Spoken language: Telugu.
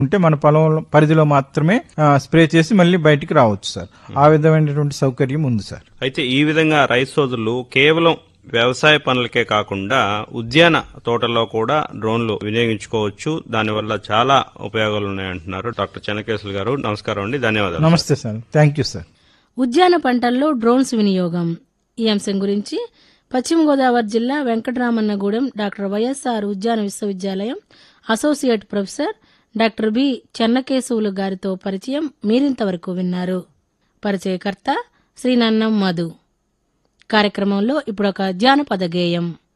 ఉంటే మన పొలం పరిధిలో మాత్రమే ఆ, స్ప్రే చేసి మళ్ళీ బయటికి రావచ్చు సార్ ఆ విధమైనటువంటి సౌకర్యం ఉంది సార్ అయితే ఈ విధంగా రైతు సోదరులు కేవలం వ్యవసాయ పనులకే కాకుండా ఉద్యాన తోటల్లో కూడా డ్రోన్లు వినియోగించుకోవచ్చు దానివల్ల చాలా ఉపయోగాలు ఉన్నాయంటున్నారు డాక్టర్ చెన్నకేశ్వర గారు నమస్కారం అండి ధన్యవాదాలు నమస్తే సార్ థ్యాంక్ యూ సార్ ఉద్యాన పంటల్లో డ్రోన్స్ వినియోగం ఈ అంశం గురించి పశ్చిమ గోదావరి జిల్లా వెంకటరామన్నగూడెం డాక్టర్ వైఎస్ఆర్ ఉద్యాన విశ్వవిద్యాలయం associate professor doctor B Chennakesavulu గారితో పరిచయం మీరింతవరకు విన్నారు పరిచయకర్త శ్రీనన్నం మధు కార్యక్రమంలో ఇప్పుడొక జానపద గేయం